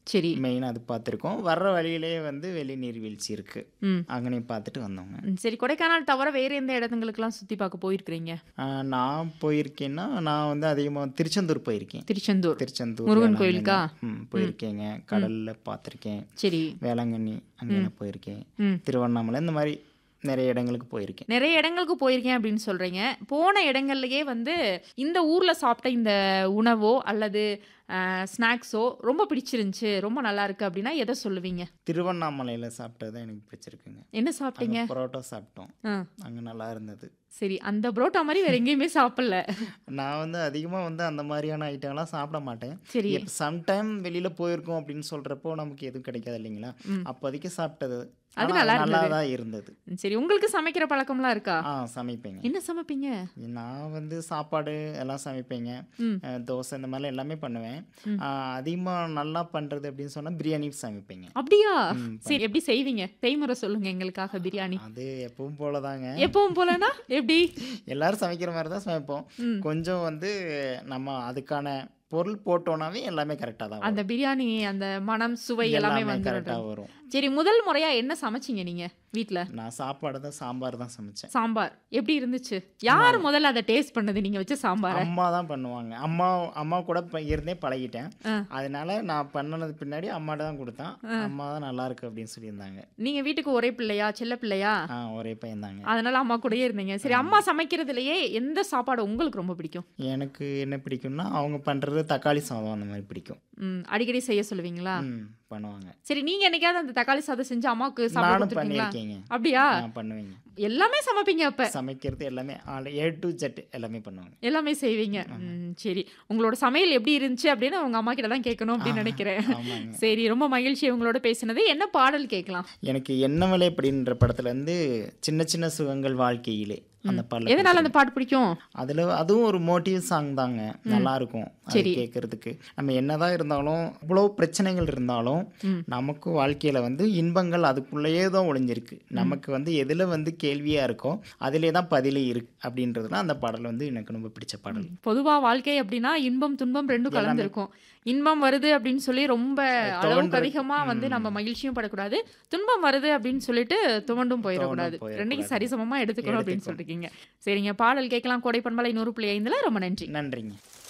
சரி மெயினாக அது பார்த்துருக்கோம் வர்ற வழியிலே வந்து வெளி நீர்வீழ்ச்சி இருக்குது ம் அங்கனையும் பார்த்துட்டு வந்தோங்க ம், சரி கொடைக்கானல் தவிர வேற எந்த இடத்துங்களுக்கெல்லாம் சுத்தி பார்க்க போயிருக்கிறீங்க ஆஹ் நான் போயிருக்கேன்னா நான் வந்து அதிகமாக திருச்செந்தூர் போயிருக்கேன் திருச்செந்தூர் திருச்செந்தூர் முருகன் வேளாங்கண்ணி. கோயிலுக்கா? ம் போயிருக்கேங்க கடலில் பார்த்துருக்கேன் சரி வேளாங்கண்ணி அங்கே போயிருக்கேன் ம் திருவண்ணாமலை இந்த மாதிரி நிறைய இடங்களுக்கு போயிருக்கேன் நிறைய இடங்களுக்கு போயிருக்கேன் அப்படின்னு சொல்றீங்க போன இடங்கள்லயே வந்து இந்த ஊர்ல சாப்பிட்ட இந்த உணவோ அல்லது ஸ்நாக்ஸோ ரொம்ப பிடிச்சிருந்துச்சு ரொம்ப நல்லா இருக்கு அப்படின்னா எதை சொல்லுவீங்க திருவண்ணாமலையில் சாப்பிட்டது எனக்கு பிடிச்சிருக்குங்க என்ன சாப்பிட்டீங்க அங்கே பரோட்டா சாப்பிட்டோம் ஆ, அங்கே நல்லா இருந்தது சரி அந்த புரோட்டா மாதிரி வேற எங்கேயுமே சாப்பிடல நான் வந்து அதிகமாக வந்து அந்த மாதிரியான ஐட்டம்லாம் சாப்பிட மாட்டேன் சரி சம்டைம் வெளியில் போயிருக்கோம் அப்படின்னு சொல்கிறப்போ நமக்கு எதுவும் கிடைக்காது இல்லைங்களா அப்போதைக்கு சாப்பிட்டது அது ஆனா நல்லா நல்லா இருந்தது. தான் இருந்தது சரி உங்களுக்கு சமைக்கிற பழக்கம்லாம் இருக்கா ஆ சமைப்பேங்க என்ன சமைப்பீங்க நான் வந்து சாப்பாடு எல்லாம் சமைப்பேங்க ம். அஹ் தோசை இந்த மாதிரிலாம் எல்லாமே பண்ணுவேன் அதிகமாக நல்லா பண்ணுறது அப்படின்னு சொன்னால் பிரியாணி சமைப்பேங்க அப்படியா சரி எப்படி செய்வீங்க செய்முறை சொல்லுங்க எங்களுக்காக பிரியாணி அது எப்பவும் போல தாங்க எப்பவும் போலனா எப்படி எல்லாரும் சமைக்கிற மாதிரி தான் சமைப்போம் ம். கொஞ்சம் வந்து நம்ம அதுக்கான பொருள் போட்டோம்னாவே எல்லாமே கரெக்டாக தான் அந்த வரும் பிரியாணி அந்த மனம் சுவை எல்லாமே எல்லாமே வந்து கரெக்டாக வரும் சரி முதல் முறையா என்ன சமைச்சீங்க நீங்க வீட்ல நான் சாப்பாடு தான் சாம்பார் தான் சமைச்சேன் சாம்பார் எப்படி இருந்துச்சு யார் முதல்ல அதை டேஸ்ட் பண்ணது நீங்க வச்ச சாம்பார அம்மா தான் பண்ணுவாங்க அம்மா அம்மா கூட ப- இருந்தே பழகிட்டேன் ஆ. அதனால நான் பண்ணனது பின்னாடி அம்மாட்ட தான் கொடுத்தேன் அம்மா தான் நல்லா இருக்கு அப்படின்னு சொல்லியிருந்தாங்க நீங்க வீட்டுக்கு ஒரே பிள்ளையா செல்ல பிள்ளையா ஆ ஒரே பையன் தாங்க அதனால அம்மா கூடயே இருந்தீங்க சரி அம்மா சமைக்கிறதுலயே எந்த சாப்பாடு உங்களுக்கு ரொம்ப பிடிக்கும் எனக்கு என்ன பிடிக்கும்னா அவங்க பண்ணுறது தக்காளி சாதம் அந்த மாதிரி பிடிக்கும் ம், அடிக்கடி செய்ய சொல்லுவீங்களா ம் பண்ணுவாங்க சரி நீங்க என்னைக்காவது அந்த தக்காளி சாதம் செஞ்சு அம்மாவுக்கு சாப்பிட நானும் கொடுத்துருக்கீங்களா பண்ணியிருக்கேங்க அப்படியா நான் பண்ணுவேங்க எல்லாமே சமைப்பீங்க அப்ப சமைக்கிறது எல்லாமே ஆல் ஏ டு ஜெட் எல்லாமே பண்ணுவாங்க எல்லாமே செய்வீங்க ம், சரி உங்களோட சமையல் எப்படி இருந்துச்சு அப்படின்னு உங்க அம்மா கிட்ட தான் கேட்கணும் அப்படின்னு நினைக்கிறேன் ஆமாங்க சரி ரொம்ப மகிழ்ச்சி உங்களோட பேசினது என்ன பாடல் கேட்கலாம் எனக்கு என்ன விலை அப்படின்ற படத்துல இருந்து சின்ன சின்ன சுகங்கள் வாழ்க்கையிலே அந்த பாடல எதனால அந்த பாட்டு பிடிக்கும் அதில் அதுவும் ஒரு மோட்டிவ் சாங் தாங்க நல்லா இருக்கும் அது சரி. கேட்கறதுக்கு நம்ம என்னதான் இருந்தாலும் இவ்வளோ பிரச்சனைகள் இருந்தாலும் நமக்கு வாழ்க்கையில வந்து இன்பங்கள் அதுக்குள்ளேயே தான் ஒளிஞ்சிருக்கு நமக்கு வந்து எதில் வந்து கேள்வியா இருக்கோ அதிலே தான் பதிலே இருக்கு அப்படின்றதுலாம் அந்த பாடல் வந்து எனக்கு ரொம்ப பிடிச்ச பாடல் பொதுவா வாழ்க்கை அப்படின்னா இன்பம் துன்பம் ரெண்டும் கலந்துருக்கும் இன்பம் வருது அப்படின்னு சொல்லி ரொம்ப அளவுக்கு அதிகமா வந்து நம்ம மகிழ்ச்சியும் படக்கூடாது துன்பம் வருது அப்படின்னு சொல்லிட்டு துவண்டும் போயிடக்கூடாது போயிடக்கூடாது. ரெண்டையும் சரிசமமா எடுத்துக்கணும் அப்படின்னு சொல்லிருக்கீங்க சரிங்க பாடல் கேட்கலாம் கோடை பண்பலை நூறு புள்ளி ஐந்துல ரொம்ப நன்றி நன்றிங்க